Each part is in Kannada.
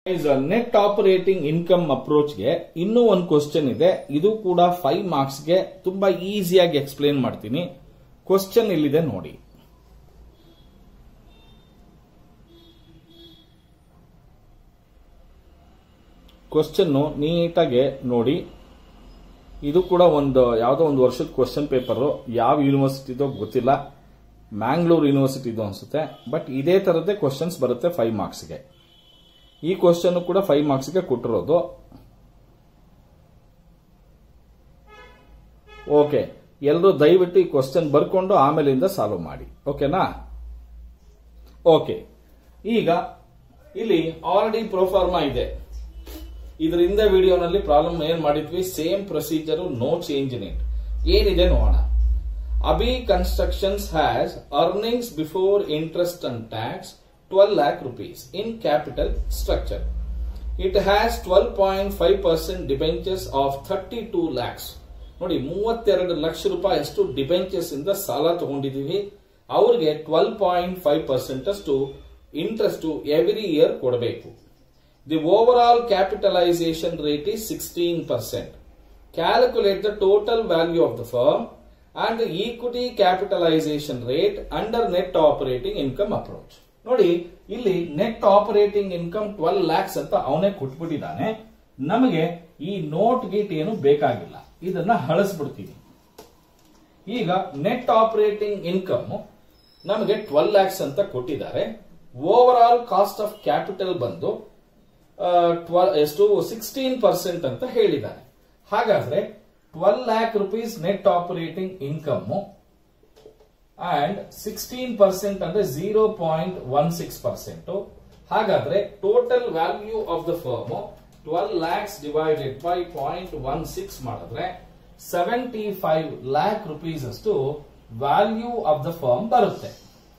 ನೆಟ್ ಆಪರೇಟಿಂಗ್ ಇನ್ಕಮ್ ಅಪ್ರೋಚ್ಗೆ ಇನ್ನೂ ಒಂದು ಕ್ವಶನ್ ಇದೆ ಇದು ಕೂಡ ಫೈವ್ ಮಾರ್ಕ್ಸ್ಗೆ ತುಂಬಾ ಈಸಿಯಾಗಿ ಎಕ್ಸ್ಪ್ಲೇನ್ ಮಾಡ್ತೀನಿ ಕ್ವಶನ್ ಇಲ್ಲಿದೆ ನೋಡಿ ಕ್ವಶನ್ ನೀಟಾಗಿ ನೋಡಿ ಇದು ಕೂಡ ಒಂದು ಯಾವುದೋ ಒಂದು ವರ್ಷದ ಕ್ವಶನ್ ಪೇಪರ್ ಯಾವ ಯೂನಿವರ್ಸಿಟಿದೋ ಗೊತ್ತಿಲ್ಲ ಮ್ಯಾಂಗ್ಳೂರ್ ಯೂನಿವರ್ಸಿಟಿದು ಅನ್ಸುತ್ತೆ ಬಟ್ ಇದೇ ತರದ್ದೇ ಕ್ವಶನ್ಸ್ ಬರುತ್ತೆ ಫೈವ್ ಮಾರ್ಕ್ಸ್ಗೆ ಈ ಕ್ವಶನ್ ಕೂಡ ಫೈವ್ ಮಾರ್ಕ್ಸ್ಗೆ ಕೊಟ್ಟಿರೋದು ಓಕೆ ಎಲ್ಲರೂ ದಯವಿಟ್ಟು ಈ ಕ್ವಶನ್ ಬರ್ಕೊಂಡು ಆಮೇಲಿಂದ ಸಾಲ್ವ್ ಮಾಡಿ ಓಕೆನಾ ಓಕೆ ಈಗ ಇಲ್ಲಿ ಆಲ್ರೆಡಿ ಪ್ರೋಫಾರ್ಮಾ ಇದೆ ಇದರಿಂದ ವಿಡಿಯೋನಲ್ಲಿ ಪ್ರಾಬ್ಲಮ್ ಏನ್ ಮಾಡಿದ್ವಿ same procedure no change in it ಏನಿದೆ ನೋಡೋಣ Abi constructions has earnings before interest and tax twelve lakh rupees in capital structure it has twelve point five percent debentures of thirty two lakhs ನೋಡಿ ಮೂವತ್ತೆರಡು ಲಕ್ಷ ರೂಪಾಯಿ ಅಷ್ಟು ಡಿಬೆಂಚರ್ಸ್ ಇಂದ ಸಾಲ ತಗೊಂಡಿದೀವಿ ಅವ್ರಿಗೆ ಟ್ವೆಲ್ ಪಾಯಿಂಟ್ ಫೈವ್ ಪರ್ಸೆಂಟ್ ಅಷ್ಟು ಇಂಟ್ರೆಸ್ಟ್ ಎವ್ರಿ ಇಯರ್ ಕೊಡಬೇಕು the overall capitalisation rate is 16%. Calculate the total value of the firm and the equity capitalization rate under net operating income approach. ನೋಡಿ ಇಲ್ಲಿ net operating income twelve lakhs ಅಂತ ಅವನೇ ಕೊಟ್ಬಿಟ್ಟಿದ್ದಾನೆ ನಮಗೆ ಈ ನೋಟ್ ಗೀಟ್ ಏನು ಬೇಕಾಗಿಲ್ಲ ಇದನ್ನ ಹಳಸ್ಬಿಡ್ತೀವಿ ಈಗ ನೆಟ್ ಆಪರೇಟಿಂಗ್ ಇನ್ಕಮ್ ನಮಗೆ ಟ್ವೆಲ್ ಲ್ಯಾಕ್ಸ್ ಅಂತ ಕೊಟ್ಟಿದ್ದಾರೆ overall cost of capital ಬಂದು ಎಷ್ಟು ಸಿಕ್ಸ್ಟೀನ್ ಪರ್ಸೆಂಟ್ ಅಂತ ಹೇಳಿದ್ದಾರೆ ಹಾಗಾದ್ರೆ twelve lakh rupees net operating income and sixteen percent ಅಂದ್ರೆ zero point one six percent ಹಾಗಾದ್ರೆ total value of the firm twelve lakhs divided by point one six ಮಾಡಿದ್ರೆ ಸೆವೆಂಟಿ ಫೈವ್ ಲ್ಯಾಕ್ ರುಪೀಸ್ ಅಷ್ಟು ವ್ಯಾಲ್ಯೂ ಆಫ್ ದ ಫರ್ಮ್ ಬರುತ್ತೆ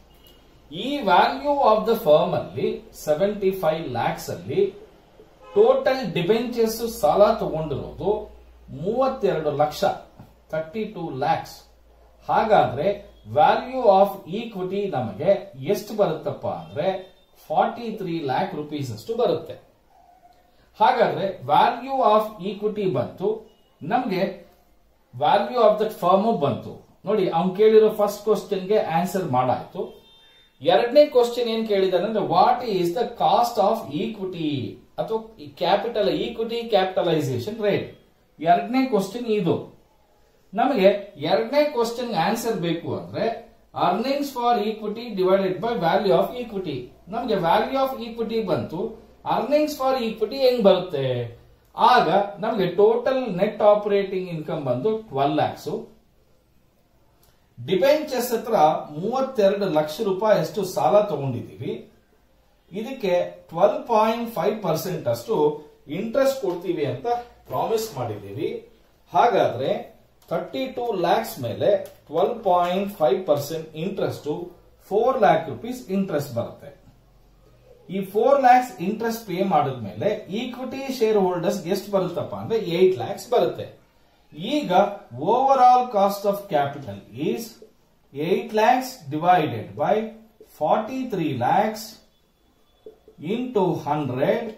ಈ ವ್ಯಾಲ್ಯೂ ಆಫ್ ದ ಫರ್ಮ್ ಅಲ್ಲಿ ಸೆವೆಂಟಿ ಫೈವ್ ಲ್ಯಾಕ್ಸ್ ಅಲ್ಲಿ ಟೋಟಲ್ ಡಿಬೆಂಚರ್ಸ್ ಸಾಲ ತಗೊಂಡಿರೋದು ಮೂವತ್ತೆರಡು ಲಕ್ಷ ತರ್ಟಿ ಟೂ ಲ್ಯಾಕ್ಸ್ ಹಾಗಾದ್ರೆ ವ್ಯಾಲ್ಯೂ ಆಫ್ ಈಕ್ವಿಟಿ ನಮಗೆ ಎಷ್ಟು ಬರುತ್ತಪ್ಪ ಅಂದ್ರೆ ಫಾರ್ಟಿ ತ್ರೀ ಲ್ಯಾಕ್ ರುಪೀಸ್ ಅಷ್ಟು ಬರುತ್ತೆ ಹಾಗಾದ್ರೆ ವ್ಯಾಲ್ಯೂ ಆಫ್ ಈಕ್ವಿಟಿ ಬಂತು ನಮಗೆ ವ್ಯಾಲ್ಯೂ ಆಫ್ ದ ಫರ್ಮ್ ಬಂತು ನೋಡಿ ಅವ್ನು ಕೇಳಿರೋ ಫಸ್ಟ್ ಕ್ವಶನ್ಗೆ ಆನ್ಸರ್ ಮಾಡಾಯ್ತು ಎರಡನೇ ಕ್ವಶನ್ ಏನ್ ಕೇಳಿದಾರೆ ಅಂದ್ರೆ what is the cost of equity ಅಥವಾ ಕ್ಯಾಪಿಟಲ್ ಈಕ್ವಿಟಿ ಕ್ಯಾಪಿಟಲೈಸೇಷನ್ ರೇಟ್ ಎರಡನೇ ಕ್ವಶನ್ ಇದು ನಮಗೆ ಎರಡನೇ ಕ್ವಶನ್ ಆನ್ಸರ್ ಬೇಕು ಅಂದ್ರೆ earnings for equity divided by value of equity ನಮಗೆ ವ್ಯಾಲ್ಯೂ ಆಫ್ ಈಕ್ವಿಟಿ ಬಂತು ಅರ್ನಿಂಗ್ಸ್ ಫಾರ್ ಈಕ್ವಿಟಿ ಹೆಂಗ್ ಬರುತ್ತೆ ಆಗ ನಮಗೆ ಟೋಟಲ್ ನೆಟ್ ಆಪರೇಟಿಂಗ್ ಇನ್ಕಮ್ ಬಂದು ಟ್ವೆಲ್ ಲ್ಯಾಕ್ಸ್ ಡಿಬೆಂಚರ್ಸ್ ಹತ್ರ ಮೂವತ್ತೆರಡು ಲಕ್ಷ ರೂಪಾಯಿ ಅಷ್ಟು ಸಾಲ ತಗೊಂಡಿದ್ದೀವಿ ಇದಕ್ಕೆ ಟ್ವೆಲ್ ಪಾಯಿಂಟ್ ಫೈವ್ ಪರ್ಸೆಂಟ್ ಅಷ್ಟು ಇಂಟ್ರೆಸ್ಟ್ ಕೊಡ್ತೀವಿ ಅಂತ ಪ್ರಾಮಿಸ್ ಮಾಡಿದ್ದೀವಿ ಹಾಗಾದ್ರೆ ಥರ್ಟಿ ಟೂ ಲ್ಯಾಕ್ಸ್ ಮೇಲೆ twelve point five percent interest four lakh rupees interest ಬರುತ್ತೆ ಈ ಫೋರ್ ಲ್ಯಾಕ್ಸ್ ಇಂಟ್ರೆಸ್ಟ್ ಪೇ ಮಾಡಿದ್ಮೇಲೆ ಈಕ್ವಿಟಿ ಶೇರ್ ಹೋಲ್ಡರ್ಸ್ ಎಷ್ಟು ಬರುತ್ತಪ್ಪ ಅಂದ್ರೆ ಏಟ್ ಲ್ಯಾಕ್ಸ್ ಬರುತ್ತೆ ಈಗ overall cost of capital is eight lakhs divided by forty three lakhs into hundred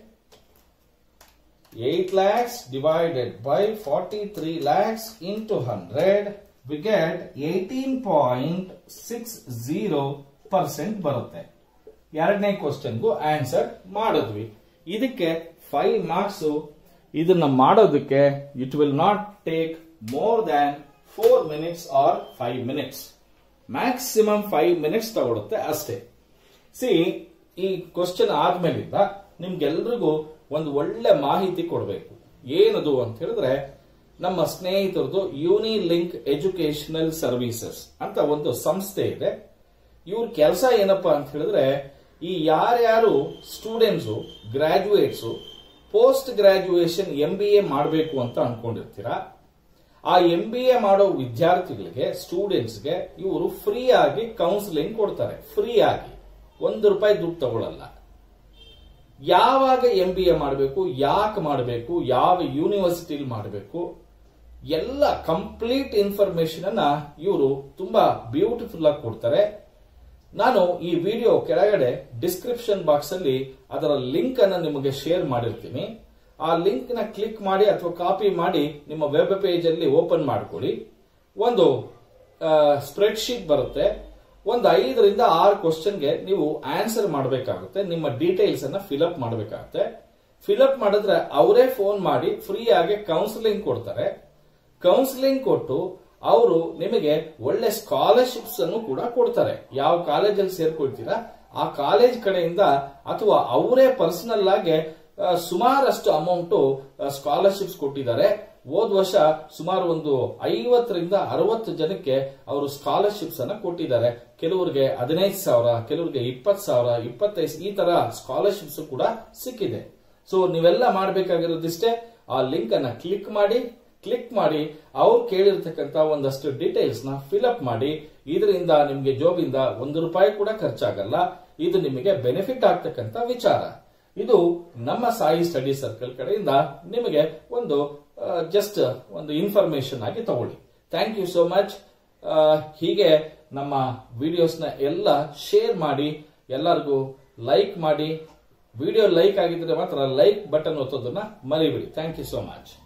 eight lakhs divided by forty three lakhs into hundred we get eighteen point six zero percent ಬರುತ್ತೆ ಎರಡನೇ ಕ್ವಶನ್ಗೂ ಆನ್ಸರ್ ಮಾಡಿದ್ವಿ ಇದಕ್ಕೆ ಫೈವ್ ಮಾರ್ಕ್ಸ್ ಇದನ್ನ ಮಾಡೋದಕ್ಕೆ it will not take more than four minutes or five minutes maximum five minutes ತಗೊಳುತ್ತೆ ಅಷ್ಟೇ ಸಿ ಈ ಕ್ವಶನ್ ಆದ್ಮೇಲಿಂದ ನಿಮ್ಗೆಲ್ರಿಗೂ ಒಂದು ಒಳ್ಳೆ ಮಾಹಿತಿ ಕೊಡಬೇಕು ಏನದು ಅಂತ ಹೇಳಿದ್ರೆ ನಮ್ಮ ಸ್ನೇಹಿತರದು ಯೂನಿ ಲಿಂಕ್ ಎಜುಕೇಶನಲ್ ಸರ್ವಿಸಸ್ ಅಂತ ಒಂದು ಸಂಸ್ಥೆ ಇದೆ ಇವ್ರ ಕೆಲಸ ಏನಪ್ಪಾ ಅಂತ ಹೇಳಿದ್ರೆ ಈ ಯಾರ್ಯಾರು students graduates post graduation M B A ಮಾಡಬೇಕು ಅಂತ ಅನ್ಕೊಂಡಿರ್ತೀರಾ ಆ ಎಂ ಬಿ ಎ ಮಾಡೋ ವಿದ್ಯಾರ್ಥಿಗಳಿಗೆ ಸ್ಟೂಡೆಂಟ್ಸ್ಗೆ ಇವರು ಫ್ರೀ ಆಗಿ ಕೌನ್ಸಿಲಿಂಗ್ ಕೊಡ್ತಾರೆ ಫ್ರೀ ಆಗಿ ಒಂದು ರೂಪಾಯಿ ದುಡ್ಡು ತಗೊಳ್ಳಲ್ಲ ಯಾವಾಗ ಎಂ ಬಿ ಎ ಮಾಡಬೇಕು ಯಾಕೆ ಮಾಡಬೇಕು ಯಾವ ಯೂನಿವರ್ಸಿಟಿಲಿ ಮಾಡಬೇಕು ಎಲ್ಲ ಕಂಪ್ಲೀಟ್ ಇನ್ಫಾರ್ಮೇಶನ್ ಅನ್ನ ಇವರು ತುಂಬಾ ಬ್ಯೂಟಿಫುಲ್ ಆಗಿ ಕೊಡ್ತಾರೆ ನಾನು ಈ ವಿಡಿಯೋ ಕೆಳಗಡೆ ಡಿಸ್ಕ್ರಿಪ್ಷನ್ ಬಾಕ್ಸ್ ಅಲ್ಲಿ ಅದರ ಲಿಂಕ್ ಅನ್ನು ನಿಮಗೆ ಶೇರ್ ಮಾಡಿರ್ತೀನಿ ಆ ಲಿಂಕ್ ನ ಕ್ಲಿಕ್ ಮಾಡಿ ಅಥವಾ ಕಾಪಿ ಮಾಡಿ ನಿಮ್ಮ ವೆಬ್ ಪೇಜ್ ಅಲ್ಲಿ ಓಪನ್ ಮಾಡ್ಕೊಳ್ಳಿ ಒಂದು ಸ್ಪ್ರೆಡ್ ಶೀಟ್ ಬರುತ್ತೆ ಒಂದು ಐದರಿಂದ ಆರು ಕ್ವಶನ್ಗೆ ನೀವು ಆನ್ಸರ್ ಮಾಡಬೇಕಾಗುತ್ತೆ ನಿಮ್ಮ ಡೀಟೇಲ್ಸ್ ಅನ್ನ ಫಿಲ್ಅಪ್ ಮಾಡಬೇಕಾಗುತ್ತೆ ಫಿಲ್ಅಪ್ ಮಾಡಿದ್ರೆ ಅವರೇ ಫೋನ್ ಮಾಡಿ ಫ್ರೀ ಆಗಿ ಕೌನ್ಸಿಲಿಂಗ್ ಕೊಡ್ತಾರೆ ಕೌನ್ಸಿಲಿಂಗ್ ಕೊಟ್ಟು ಅವರು ನಿಮಗೆ ಒಳ್ಳೆ ಸ್ಕಾಲರ್ಶಿಪ್ಸ್ ಅನ್ನು ಕೂಡ ಕೊಡ್ತಾರೆ ಯಾವ ಕಾಲೇಜಲ್ಲಿ ಸೇರ್ಕೊಳ್ತೀರಾ ಆ ಕಾಲೇಜ್ ಕಡೆಯಿಂದ ಅಥವಾ ಅವರೇ ಪರ್ಸನಲ್ ಆಗಿ ಆ, ಸುಮಾರಷ್ಟು ಅಮೌಂಟ್ ಸ್ಕಾಲರ್ಶಿಪ್ಸ್ ಕೊಟ್ಟಿದ್ದಾರೆ ಹೋದ್ ವರ್ಷ ಸುಮಾರು ಒಂದು ಐವತ್ತರಿಂದ ಅರವತ್ತು ಜನಕ್ಕೆ ಅವರು ಸ್ಕಾಲರ್ಶಿಪ್ಸ್ ಅನ್ನ ಕೊಟ್ಟಿದ್ದಾರೆ ಕೆಲವರಿಗೆ ಹದಿನೈದು ಸಾವಿರ ಕೆಲವರಿಗೆ ಇಪ್ಪತ್ತು ಸಾವಿರ ಇಪ್ಪತ್ತೈದು ಈ ತರ ಸ್ಕಾಲರ್ಶಿಪ್ಸ್ ಕೂಡ ಸಿಕ್ಕಿದೆ ಸೊ ನೀವೆಲ್ಲ ಮಾಡಬೇಕಾಗಿರೋದಿಷ್ಟೇ ಆ ಲಿಂಕ್ ಅನ್ನ ಕ್ಲಿಕ್ ಮಾಡಿ ಕ್ಲಿಕ್ ಮಾಡಿ ಅವ್ರು ಕೇಳಿರ್ತಕ್ಕಂತ ಒಂದಷ್ಟು ಡೀಟೇಲ್ಸ್ ನ ಫಿಲ್ಅಪ್ ಮಾಡಿ ಇದರಿಂದ ನಿಮ್ಗೆ ಜೋಬಿಂದ ಒಂದು ರೂಪಾಯಿ ಕೂಡ ಖರ್ಚಾಗಲ್ಲ ಇದು ನಿಮಗೆ ಬೆನಿಫಿಟ್ ಆಗ್ತಕ್ಕಂತ ವಿಚಾರ ಇದು ನಮ್ಮ ಸಾಯಿ ಸ್ಟಡಿ ಸರ್ಕಲ್ ಕಡೆಯಿಂದ ನಿಮಗೆ ಒಂದು ಜಸ್ಟ್ ಒಂದು ಇನ್ಫಾರ್ಮೇಶನ್ ಆಗಿ ತಗೊಳ್ಳಿ ಥ್ಯಾಂಕ್ ಯು ಸೋ ಮಚ್ ಹೀಗೆ ನಮ್ಮ ವಿಡಿಯೋಸ್ನ ಎಲ್ಲ ಶೇರ್ ಮಾಡಿ ಎಲ್ಲರಿಗೂ ಲೈಕ್ ಮಾಡಿ ವಿಡಿಯೋ ಲೈಕ್ ಆಗಿದ್ರೆ ಮಾತ್ರ ಲೈಕ್ ಬಟನ್ ಒತ್ತೋದನ್ನ ಮರಿಬೇಡಿ ಥ್ಯಾಂಕ್ ಯು ಸೋ ಮಚ್